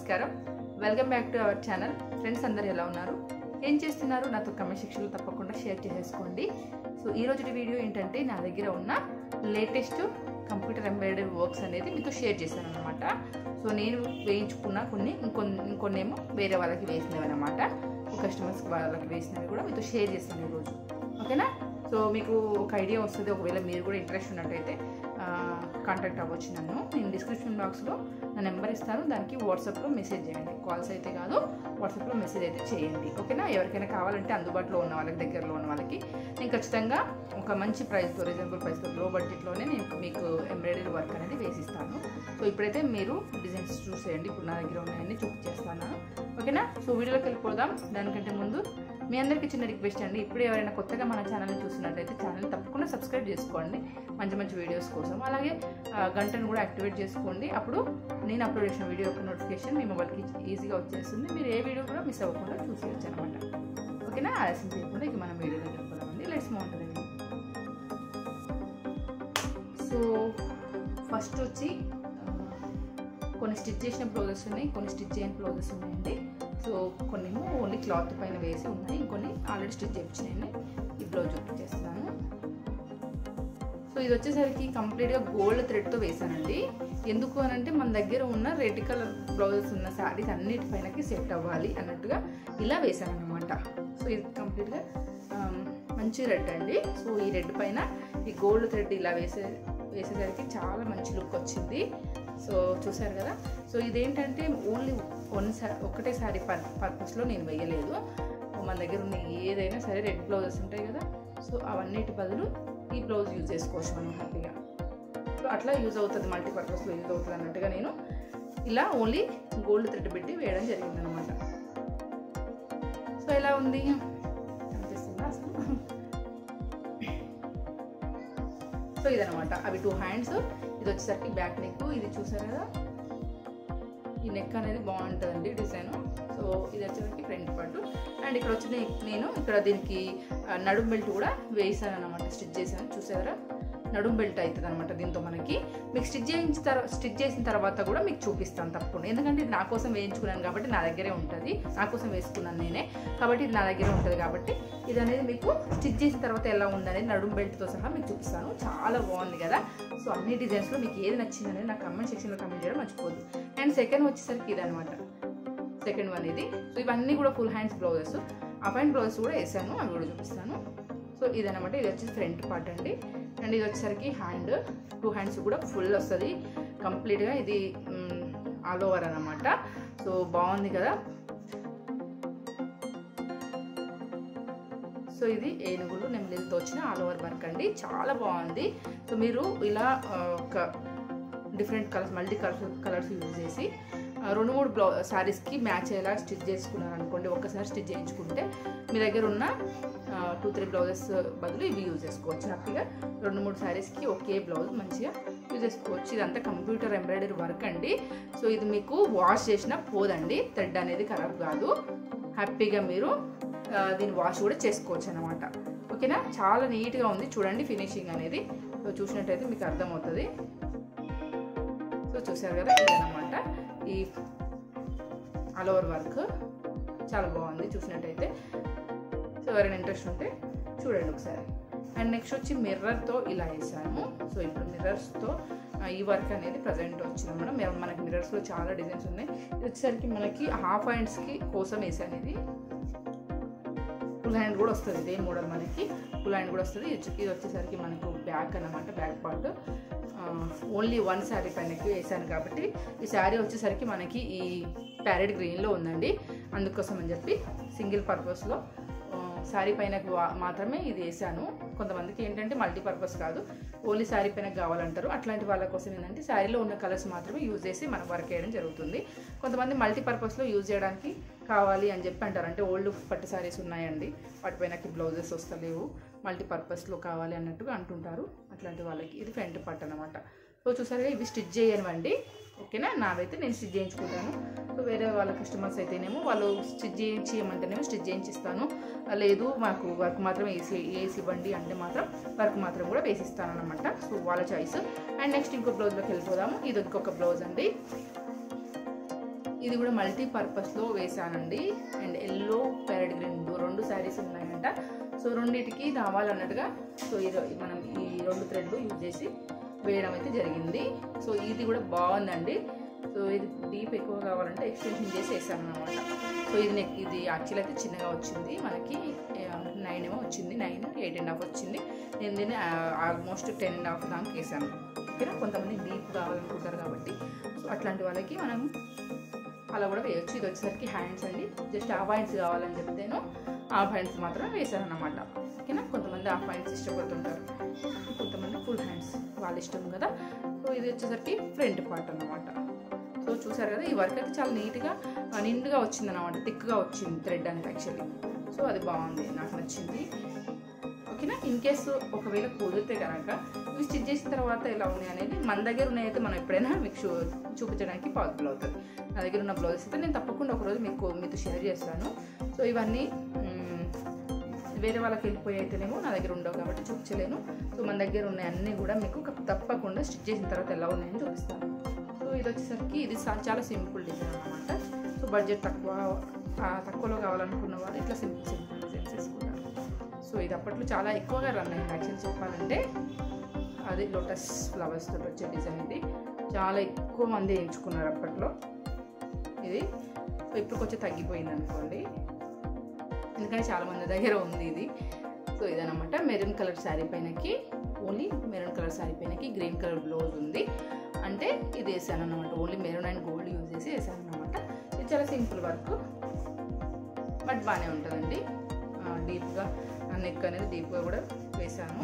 నమస్కారం welcome back to our channel friends అందరు ఎలా ఉన్నారు ఏం చేస్తున్నారు నాతో కమెంట్ సెక్షన్లో తప్పకుండా షేర్ చేసేసుకోండి సో ఈ రోజు వీడియో ఏంటంటే నా దగ్గర ఉన్న లేటెస్ట్ కంప్యూటర్ ఎంబ్రాయిడరీ వర్క్స్ అనేది మీతో షేర్ చేశాను అనమాట సో నేను వేయించుకున్న కొన్ని ఇంకొన్ని ఇంకొన్ని ఏమో వేరే వాళ్ళకి వేసినవి అనమాట కస్టమర్స్ వాళ్ళకి వేసినవి కూడా మీతో షేర్ చేస్తాను ఈరోజు ఓకేనా సో మీకు ఒక ఐడియా వస్తుంది ఒకవేళ మీరు కూడా ఇంట్రెస్ట్ ఉన్నట్టయితే కాంటాక్ట్ అవ్వచ్చు నన్ను నేను డిస్క్రిప్షన్ బాక్స్లో నా నెంబర్ ఇస్తాను దానికి వాట్సాప్లో మెసేజ్ చేయండి కాల్స్ అయితే కాదు వాట్సాప్లో మెసేజ్ అయితే చేయండి ఓకేనా ఎవరికైనా కావాలంటే అందుబాటులో ఉన్న వాళ్ళకి దగ్గరలో ఉన్న వాళ్ళకి నేను ఖచ్చితంగా ఒక మంచి ప్రైస్తో రీజనబుల్ ప్రైస్తో లో బడ్జెట్లోనే నేను మీకు ఎంబ్రాయిడరీ వర్క్ అనేది వేసిస్తాను సో ఇప్పుడైతే మీరు డిజైన్స్ చూసేయండి ఇప్పుడు నా దగ్గర ఉన్నాయని చూపించేస్తాను ఓకేనా సో వీడియోలోకి వెళ్ళిపోదాం దానికంటే ముందు మీ అందరికీ చిన్న రిక్వెస్ట్ అండి ఇప్పుడు ఎవరైనా కొత్తగా మన ఛానల్ని చూస్తున్నట్టయితే ఛానల్ తప్పకుండా సబ్స్క్రైబ్ చేసుకోండి మంచి మంచి వీడియోస్ కోసం అలాగే గంటను కూడా యాక్టివేట్ చేసుకోండి అప్పుడు నేను అప్లోడ్ చేసిన వీడియో యొక్క నోటిఫికేషన్ మీ మొబైల్కి ఈజీగా వచ్చేస్తుంది మీరు ఏ వీడియో కూడా మిస్ అవ్వకుండా చూసేయచ్చు అనమాట ఓకేనా ఆలస్యం చేయకుండా ఇక మనం వీడియోలోకి వెళ్ళిపోదామండి లెట్స్ బాగుంటుంది సో ఫస్ట్ వచ్చి కొన్ని స్టిచ్ చేసిన బ్లౌజెస్ ఉన్నాయి కొన్ని స్టిచ్ చేయని బ్లౌజెస్ ఉన్నాయండి సో కొన్ని ఓన్లీ క్లాత్ పైన వేసి ఉన్నాయి ఇంకొన్ని ఆల్రెడీ స్టిచ్ చేయించినాయండి ఈ బ్లౌజ్ చూపించేస్తున్నాను సో ఇది వచ్చేసరికి కంప్లీట్గా గోల్డ్ థ్రెడ్తో వేసానండి ఎందుకు అని అంటే మన దగ్గర ఉన్న రెడ్ కలర్ బ్లౌజెస్ ఉన్న శారీస్ అన్నిటిపైనకి సెట్ అవ్వాలి అన్నట్టుగా ఇలా వేసాను అనమాట సో ఇది కంప్లీట్గా మంచి రెడ్ అండి సో ఈ రెడ్ పైన ఈ గోల్డ్ థ్రెడ్ ఇలా వేసే వేసేసరికి చాలా మంచి లుక్ వచ్చింది సో చూసారు కదా సో ఇదేంటంటే ఓన్లీ వన్ సా ఒకటే శారీ పర్ పర్పస్లో నేను వేయలేదు మన దగ్గర ఉన్న ఏదైనా సరే రెడ్ బ్లౌజెస్ ఉంటాయి కదా సో అవన్నిటి బదులు ఈ బ్లౌజ్ యూజ్ చేసుకోవచ్చు మనం హ్యాపీగా సో అట్లా యూజ్ అవుతుంది మల్టీ పర్పస్లో యూజ్ అవుతుంది అన్నట్టుగా నేను ఇలా ఓన్లీ గోల్డ్ థ్రెడ్ పెట్టి వేయడం జరిగింది అనమాట సో ఎలా ఉంది కనిపిస్తుందా అసలు సో ఇదనమాట అవి టూ హ్యాండ్స్ ఇది వచ్చేసరికి బ్యాక్ నెక్ ఇది చూసారు కదా ఈ నెక్ అనేది బాగుంటుందండి డిజైన్ సో ఇది వచ్చేసరికి ఫ్రంట్ పార్ట్ అండ్ ఇక్కడ వచ్చి నేను ఇక్కడ దీనికి నడుం బెల్ట్ కూడా వేసాను అనమాట స్టిచ్ చేశాను చూసారా నడుం బెల్ట్ అవుతుంది అనమాట దీంతో మనకి మీకు స్టిచ్ చేయించిన తర్వాత స్టిచ్ చేసిన తర్వాత కూడా మీకు చూపిస్తాను తప్పకుండా ఎందుకంటే ఇది నా కోసం వేయించుకున్నాను కాబట్టి నా దగ్గరే ఉంటుంది నా కోసం వేసుకున్నాను నేనే కాబట్టి ఇది నా దగ్గరే ఉంటుంది కాబట్టి ఇది అనేది మీకు స్టిచ్ చేసిన తర్వాత ఎలా ఉందనేది నడుం బెల్ట్తో సహా మీకు చూపిస్తాను చాలా బాగుంది కదా సో అన్ని డిజైన్స్లో మీకు ఏది నచ్చింది అనేది నా కమెంట్ సెక్షన్లో కమెంట్ చేయడం మర్చిపోదు అండ్ సెకండ్ వచ్చేసరికి ఇది అనమాట సెకండ్ వన్ ఇది సో ఇవన్నీ కూడా full hands blouses up and blouses కూడా వేసాను అవి కూడా చూపిస్తాను సో ఇదనమాట ఇది వచ్చేసి ఫ్రంట్ పార్ట్ అండి అండ్ ఇది వచ్చేసరికి హ్యాండ్ టూ హ్యాండ్స్ కూడా ఫుల్ వస్తుంది కంప్లీట్గా ఇది ఆల్ ఓవర్ అనమాట సో బాగుంది కదా సో ఇది ఏనుగులు నెమ్మలితో వచ్చిన ఆల్ ఓవర్ వర్క్ అండి చాలా బాగుంది సో మీరు ఇలా ఒక different colours multi colours colours use చేసి రెండు మూడు బ్లౌ శారీస్కి మ్యాచ్ అయ్యేలా స్టిచ్ చేసుకున్నారు అనుకోండి ఒక్కసారి స్టిచ్ చేయించుకుంటే మీ దగ్గర ఉన్న టూ త్రీ బ్లౌజెస్ బదులు ఇవి యూజ్ చేసుకోవచ్చు హ్యాపీగా రెండు మూడు శారీస్కి ఒకే బ్లౌజ్ మంచిగా యూజ్ చేసుకోవచ్చు ఇదంతా కంప్యూటర్ ఎంబ్రాయిడరీ వర్క్ అండి సో ఇది మీకు వాష్ చేసినా పోదండి థ్రెడ్ అనేది ఖరాబ్ కాదు హ్యాపీగా మీరు దీన్ని వాష్ కూడా చేసుకోవచ్చు అనమాట ఓకేనా చాలా నీట్గా ఉంది చూడండి ఫినిషింగ్ అనేది సో చూసినట్టయితే మీకు అర్థమవుతుంది సో చూసారు కదా ఇదనమాట ఈ ఆల్ ఓవర్ వర్క్ చాలా బాగుంది చూసినట్టయితే సో ఎవరైనా ఇంట్రెస్ట్ ఉంటే చూడండి ఒకసారి అండ్ నెక్స్ట్ వచ్చి మిర్రర్తో ఇలా వేసాను సో ఇప్పుడు మిర్రర్స్తో ఈ వర్క్ అనేది ప్రజెంట్ వచ్చింది మేడం మనకి మిర్రర్స్లో చాలా డిజైన్స్ ఉన్నాయి ఇది వచ్చేసరికి మనకి హాఫ్ హ్యాండ్స్కి కోసం వేసాను ఇది ఫుల్ హ్యాండ్ కూడా వస్తుంది ఇదే మోడల్ మనకి ఫుల్ హ్యాండ్ కూడా వస్తుంది ఇది వచ్చేసరికి మనకు బ్యాక్ అనమాట back part only one sari పైనకి వేసాను కాబట్టి ఈ శారీ వచ్చేసరికి మనకి ఈ ప్యారెట్ గ్రీన్లో ఉందండి అందుకోసం అని చెప్పి సింగిల్ పర్పస్లో శారీ పైన మాత్రమే ఇది వేసాను కొంతమందికి ఏంటంటే మల్టీపర్పస్ కాదు ఓన్లీ శారీ పైన కావాలంటారు అట్లాంటి వాళ్ళ కోసం ఏంటంటే శారీలో ఉన్న కలర్స్ మాత్రమే యూజ్ చేసి మనం వర్క్ చేయడం జరుగుతుంది కొంతమంది మల్టీపర్పస్లో యూజ్ చేయడానికి కావాలి అని చెప్పి అంటారు అంటే ఓల్డ్ పట్టు శారీస్ ఉన్నాయండి వాటిపైనకి బ్లౌజెస్ వస్తలేవు మల్టీపర్పస్లో కావాలి అన్నట్టుగా అంటుంటారు అట్లాంటి వాళ్ళకి ఇది ఫ్రంట్ పట్టు అనమాట సో చూసారుగా ఇవి స్టిచ్ చేయనివ్వండి ఓకేనా నావైతే నేను స్టిచ్ చేయించుకుంటాను సో వేరే వాళ్ళ కస్టమర్స్ అయితేనేమో వాళ్ళు స్టిచ్ చేయించేయమంటేనేమో స్టిచ్ చేయించిస్తాను లేదు మాకు వర్క్ మాత్రం వేసి వేసి ఇవ్వండి అంటే మాత్రం వర్క్ మాత్రం కూడా వేసిస్తాను అనమాట సో వాళ్ళ చాయిస్ అండ్ నెక్స్ట్ ఇంకో బ్లౌజ్లోకి వెళ్ళిపోదాము ఇది ఇంకొక బ్లౌజ్ అండి ఇది కూడా మల్టీ పర్పస్లో వేసానండి అండ్ ఎల్లో ప్యారెడ్ గ్రీన్ రెండు శారీస్ ఉన్నాయంట సో రెండింటికి రావాలన్నట్టుగా సో ఇది మనం ఈ రెండు థ్రెడ్లు యూజ్ చేసి వేయడం అయితే జరిగింది సో ఇది కూడా బాగుందండి సో ఇది డీప్ ఎక్కువ కావాలంటే ఎక్స్టెన్షన్ చేసి వేసాను అనమాట సో ఇది నెక్ ఇది యాక్చువల్ అయితే చిన్నగా వచ్చింది మనకి నైన్ ఏమో వచ్చింది నైన్ ఎయిట్ అండ్ హాఫ్ వచ్చింది నేను దీన్ని ఆల్మోస్ట్ టెన్ అండ్ హాఫ్ దాకా వేసాను ఓకేనా కొంతమంది డీప్ కావాలనుకుంటారు కాబట్టి సో అట్లాంటి వాళ్ళకి మనం అలా కూడా వేయొచ్చు ఇది వచ్చేసరికి హ్యాండ్స్ అండి జస్ట్ హాఫ్ హ్యాండ్స్ కావాలని చెప్తేను హాఫ్ హ్యాండ్స్ మాత్రం వేసాను అనమాట ఓకేనా కొంతమంది హాఫ్ హ్యాండ్స్ ఇష్టపడుతుంటారు కొంతమంది ఫుల్ హ్యాండ్స్ వాళ్ళ ఇష్టం కదా సో ఇది వచ్చేసరికి ఫ్రంట్ పార్ట్ అనమాట సో చూసారు కదా ఈ వర్క్ అయితే చాలా నీట్గా నిండుగా వచ్చింది అనమాట థిక్గా వచ్చింది థ్రెడ్ అంతా యాక్చువల్లీ సో అది బాగుంది నాకు నచ్చింది ఓకేనా ఇన్ కేసు ఒకవేళ కుదిరితే కనుక ఇవి స్టిచ్ చేసిన తర్వాత ఎలా ఉన్నాయి అనేది మన దగ్గర ఉన్నాయైతే మనం ఎప్పుడైనా మీకు చూ చూపించడానికి పాసిబుల్ అవుతుంది నా దగ్గర ఉన్న బ్లౌజెస్ అయితే నేను తప్పకుండా ఒకరోజు మీకు మీతో షేర్ చేస్తాను సో ఇవన్నీ మ్, వేరే వాళ్ళకి వెళ్ళిపోయి అయితేనేమో నా దగ్గర ఉండవు కాబట్టి చూపించలేను సో మన దగ్గర ఉన్నాయి అన్నీ కూడా మీకు తప్పకుండా స్టిచ్ చేసిన తర్వాత ఎలా ఉన్నాయని చూపిస్తాను సో ఇది వచ్చేసరికి ఇది సా- చాలా సింపుల్ డిజైన్ అనమాట సో బడ్జెట్ తక్కువ ఆ, తక్కువలో కావాలనుకున్న వాళ్ళు ఇట్లా సింపుల్ సింపుల్ డిజైన్స్ వేసుకుంటారు సో ఇది అప్పట్లో చాలా ఎక్కువగా రన్ అయింది యాక్చువల్లీ చెప్పాలంటే అది లోటస్ ఫ్లవర్స్ తోటి వచ్చే డిజైన్ ఇది చాలా ఎక్కువ మంది ఎంచుకున్నారు అప్పట్లో ఇది సో ఇప్పుడు కొంచెం తగ్గిపోయింది అనుకోండి ఎందుకంటే చాలా మంది దగ్గర ఉంది ఇది సో ఇదనమాట మెరూన్ కలర్ శారీ పైనకి ఓన్లీ మెరూన్ కలర్ శారీ పైనకి గ్రీన్ కలర్ బ్లౌజ్ ఉంది అంటే ఇది వేసాను అనమాట only maroon and gold use చేసి వేసాను అనమాట ఇది చాలా సింపుల్ వర్క్ బట్ బాగానే ఉంటుందండి డీప్గా నెక్ అనేది డీప్గా కూడా వేసాను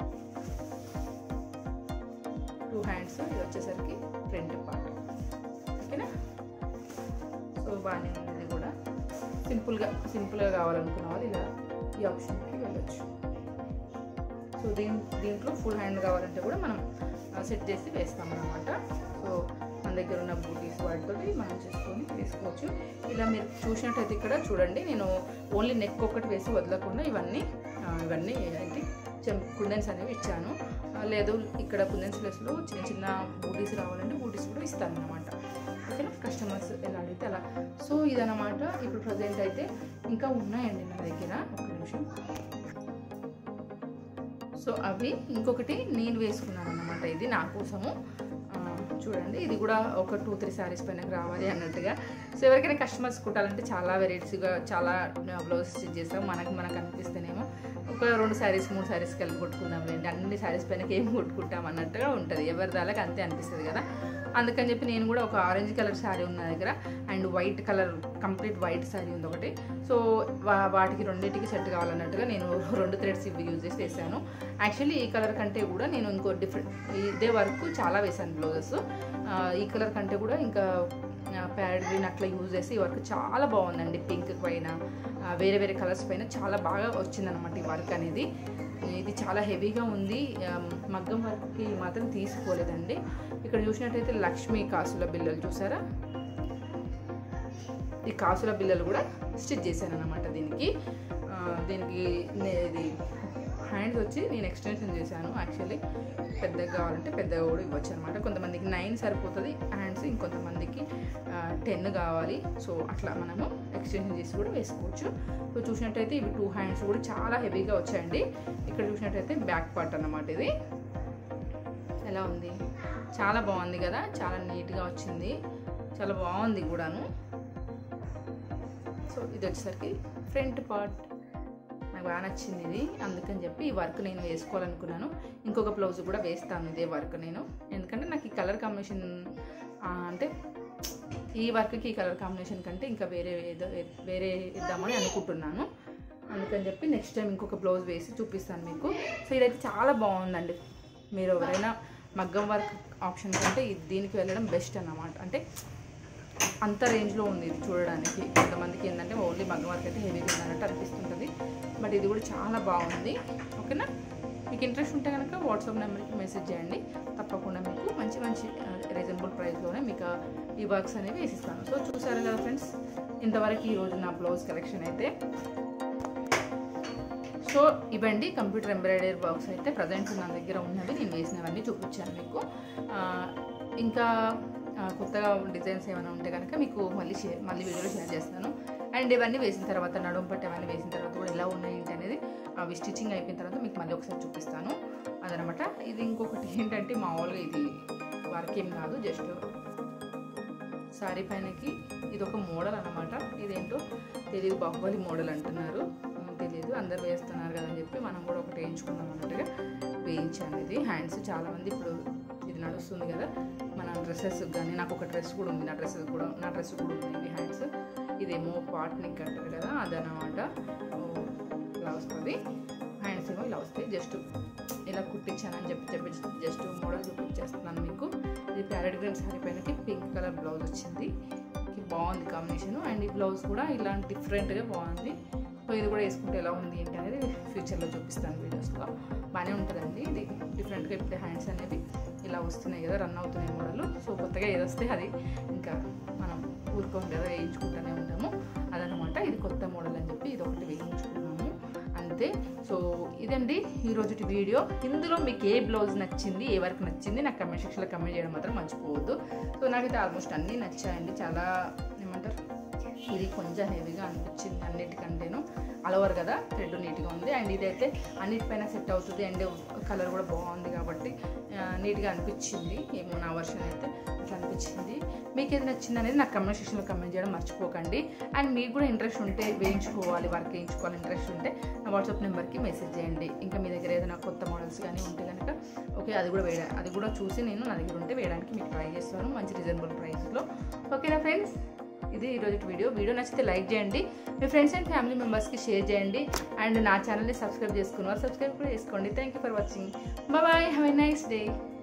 టూ హ్యాండ్స్ ఇది వచ్చేసరికి ఫ్రంట్ పార్ట్ ఓకేనా సో బాగానే ఉంది ఇది కూడా సింపుల్గా సింపుల్గా కావాలనుకున్న వాళ్ళు ఇలా ఈ ఆప్షన్కి వెళ్ళొచ్చు సో దీని దీంట్లో ఫుల్ హ్యాండ్ కావాలంటే కూడా మనం సెట్ చేసి వేస్తాం అనమాట సో మన దగ్గర ఉన్న బూటీస్ వాటితో మనం చేసుకొని వేసుకోవచ్చు ఇలా మీరు చూసినట్టయితే ఇక్కడ చూడండి నేను ఓన్లీ నెక్ ఒకటి వేసి వదలకుండా ఇవన్నీ ఆ, ఇవన్నీ ఏంటి చెం కుందన్స్ అనేవి ఇచ్చాను ఆ, లేదు ఇక్కడ కుందన్స్ ప్లేస్లో చిన్న చిన్న బూటీస్ రావాలంటే బూటీస్ కూడా ఇస్తాను అనమాట ఓకేనా కస్టమర్స్ ఎలా అడిగితే అలా సో ఇదన్నమాట ఇప్పుడు ప్రజెంట్ అయితే ఇంకా ఉన్నాయండి నా దగ్గర ఒక నిమిషం సో అవి ఇంకొకటి నేను వేసుకున్నాను అనమాట ఇది నా కోసము ఆ, చూడండి ఇది కూడా ఒక టూ త్రీ శారీస్ పైన రావాలి అన్నట్టుగా సో ఎవరికైనా కస్టమర్స్ కుట్టాలంటే చాలా వెరైటీస్గా చాలా బ్లౌజ్ స్టిచ్ చేస్తాం మనకు మనకు అనిపిస్తేనేమో ఒక రెండు శారీస్ మూడు శారీస్ కలిపి కొట్టుకుందాం లేండి అన్ని శారీస్ పైన ఏం కొట్టుకుంటాం అన్నట్టుగా ఉంటుంది ఎవరి దానికి అంతే అనిపిస్తుంది కదా అందుకని చెప్పి నేను కూడా ఒక ఆరెంజ్ కలర్ శారీ ఉంది నా దగ్గర and white colour complete white sari ఉంది ఒకటి సో వా- వాటికి రెండింటికి సెట్ కావాలన్నట్టుగా నేను రెండు థ్రెడ్స్ ఇవి యూజ్ చేసి వేసాను యాక్చువల్లీ ఈ కలర్ కంటే కూడా నేను ఇంకో డిఫరెంట్ ఇదే వరకు చాలా వేసాను బ్లౌజెస్ ఈ కలర్ కంటే కూడా ఇంకా ప్యాడ్ గ్రీన్ అట్లా యూజ్ చేసి ఈ వర్క్ చాలా బాగుందండి పింక్ పైన ఆ, వేరే వేరే కలర్స్ పైన చాలా బాగా వచ్చిందనమాట ఈ వర్క్ అనేది ఇది చాలా హెవీగా ఉంది ఆ, మగ్గం వర్క్కి మాత్రం తీసుకోలేదండి ఇక్కడ చూసినట్టయితే లక్ష్మీ కాసుల బిల్లలు చూసారా ఈ కాసుల బిల్లలు కూడా స్టిచ్ చేశాను అనమాట దీనికి ఆ, దీనికి నే- ఇది హ్యాండ్స్ వచ్చి నేను ఎక్స్టెన్షన్ చేశాను యాక్చువల్లీ పెద్దగా కావాలంటే పెద్దగా కూడా ఇవ్వచ్చు అనమాట కొంతమందికి నైన్ సరిపోతుంది హ్యాండ్స్ ఇంకొంతమందికి టెన్ కావాలి సో అట్లా మనము ఎక్స్టెన్షన్ చేసి కూడా వేసుకోవచ్చు సో చూసినట్టయితే ఇవి టూ హ్యాండ్స్ కూడా చాలా హెవీగా వచ్చాయండి ఇక్కడ చూసినట్టయితే బ్యాక్ పార్ట్ అన్నమాట ఇది ఎలా ఉంది చాలా బాగుంది కదా చాలా నీట్గా వచ్చింది చాలా బాగుంది కూడాను సో ఇది వచ్చేసరికి ఫ్రంట్ పార్ట్ నాకు బాగా నచ్చింది ఇది అందుకని చెప్పి ఈ వర్క్ నేను వేసుకోవాలనుకున్నాను ఇంకొక బ్లౌజ్ కూడా వేస్తాను ఇదే వర్క్ నేను ఎందుకంటే నాకు ఈ కలర్ కాంబినేషన్ అంటే ఈ వర్క్కి ఈ కలర్ కాంబినేషన్ కంటే ఇంకా వేరే ఏదో వేరే ఇద్దామని అనుకుంటున్నాను అందుకని చెప్పి నెక్స్ట్ టైం ఇంకొక బ్లౌజ్ వేసి చూపిస్తాను మీకు సో ఇదైతే చాలా బాగుందండి మీరు ఎవరైనా మగ్గం వర్క్ ఆప్షన్ కంటే ఇది దీనికి వెళ్ళడం బెస్ట్ అన్నమాట అంటే అంత రేంజ్లో ఉంది ఇది చూడడానికి కొంతమందికి ఏంటంటే ఓన్లీ మగ్గం వర్క్ అయితే హెవీగా ఉందన్నట్టు అనిపిస్తుంటుంది బట్ ఇది కూడా చాలా బాగుంది ఓకేనా మీకు ఇంట్రెస్ట్ ఉంటే కనుక వాట్సాప్ నెంబర్కి మెసేజ్ చేయండి తప్పకుండా మీకు మంచి మంచి రీజనబుల్ ప్రైస్లోనే మీకు ఆ ఈ వర్క్స్ అనేవి వేసిస్తాను సో చూసారు కదా ఫ్రెండ్స్ ఇంతవరకు ఈరోజు నా బ్లౌజ్ కలెక్షన్ అయితే సో ఇవండి కంప్యూటర్ ఎంబ్రాయిడరీ వర్క్స్ అయితే ప్రజెంట్ నా దగ్గర ఉన్నవి నేను వేసినవన్నీ చూపించాను మీకు ఆ, ఇంకా ఆ, కొత్తగా డిజైన్స్ ఏమైనా ఉంటే కనుక మీకు మళ్ళీ షేర్ మళ్ళీ వీడియోలో షేర్ చేస్తాను అండ్ ఇవన్నీ వేసిన తర్వాత నడుం పట్టి అవన్నీ వేసిన తర్వాత కూడా ఎలా ఉన్నాయి ఏంటి అనేది అవి స్టిచ్చింగ్ అయిపోయిన తర్వాత మీకు మళ్ళీ ఒకసారి చూపిస్తాను అదనమాట ఇది ఇంకొకటి ఏంటంటే మామూలుగా ఇది వర్క్ ఏం కాదు జస్ట్ శారీ పైనకి ఇది ఒక మోడల్ అనమాట ఇదేంటో తెలియదు బాహుబలి మోడల్ అంటున్నారు ఉమ్, తెలియదు అందరు వేస్తున్నారు కదా అని చెప్పి మనం కూడా ఒకటి వేయించుకుందాం అన్నట్టుగా వేయించాను ఇది హ్యాండ్స్ చాలామంది ఇప్పుడు ఇది నడుస్తుంది కదా మన డ్రెస్సెస్ కానీ నాకు ఒక డ్రెస్ కూడా ఉంది నా డ్రెస్సెస్ కూడా నా డ్రెస్ కూడా ఉంది హ్యాండ్స్ ఇదేమో పాట్ నెక్ అంటారు కదా అదనమాట ఓ, ఇలా వస్తుంది హ్యాండ్స్ ఏమో ఇలా వస్తాయి జస్ట్ ఇలా కుట్టించానని చెప్పి చెప్పి జస్ట్ మోడల్ చూపించేస్తున్నాను మీకు ఇది ప్యారెట్ గ్రీన్ శారీ పైనకి పింక్ కలర్ బ్లౌజ్ వచ్చింది ఇది బాగుంది కాంబినేషన్ అండ్ ఈ బ్లౌజ్ కూడా ఇలాంటి డిఫరెంట్గా బాగుంది సో ఇది కూడా వేసుకుంటే ఎలా ఉంది ఏంటి అనేది ఫ్యూచర్లో చూపిస్తాను వీడియోస్లో బాగానే ఉంటుందండి ఇది డిఫరెంట్గా ఇప్పుడు హ్యాండ్స్ అనేవి ఇలా వస్తున్నాయి కదా రన్ అవుతున్నాయి మోడల్ సో కొత్తగా ఏది వస్తే అది ఇంకా మనం ఊరుకోం కదా వేయించుకుంటూనే ఉంటాము అదనమాట ఇది కొత్త మోడల్ అని చెప్పి ఇది ఒకటి వేయించుకున్నాము అంతే సో ఇదండి ఈరోజు వీడియో ఇందులో మీకు ఏ బ్లౌజ్ నచ్చింది ఏ వర్క్ నచ్చింది నాకు కమెంట్ సెక్షన్లో కమెంట్ చేయడం మాత్రం మర్చిపోవద్దు సో నాకైతే ఆల్మోస్ట్ అన్నీ నచ్చాయండి చాలా ఏమంటారు ఇది కొంచెం హెవీగా అనిపించింది అన్నిటికంటేను అలవర్ కదా థ్రెడ్ నీట్గా ఉంది అండ్ ఇదైతే అన్నిటిపైన సెట్ అవుతుంది అండ్ కలర్ కూడా బాగుంది కాబట్టి ఆ, నీట్గా అనిపించింది ఏమో నా వర్షన్ అయితే అట్లా అనిపించింది మీకు ఏది నచ్చింది అనేది నాకు కమెంట్ సెక్షన్లో కమెంట్ చేయడం మర్చిపోకండి అండ్ మీకు కూడా ఇంట్రెస్ట్ ఉంటే వేయించుకోవాలి వర్క్ వేయించుకోవాలి ఇంట్రెస్ట్ ఉంటే నా వాట్సాప్ నెంబర్కి మెసేజ్ చేయండి ఇంకా మీ దగ్గర ఏదైనా కొత్త మోడల్స్ కానీ ఉంటే కనుక ఓకే అది కూడా వేయ అది కూడా చూసి నేను నా దగ్గర ఉంటే వేయడానికి మీకు ట్రై చేస్తాను మంచి రీజనబుల్ ప్రైస్లో ఓకేనా ఫ్రెండ్స్ ఇది ఈరోజు వీడియో వీడియో నచ్చితే లైక్ చేయండి మీ ఫ్రెండ్స్ అండ్ ఫ్యామిలీ మెంబర్స్కి షేర్ చేయండి అండ్ నా ఛానల్ని సబ్స్క్రైబ్ చేసుకున్నారు సబ్స్క్రైబ్ కూడా చేసుకోండి thank you for watching bye have a nice day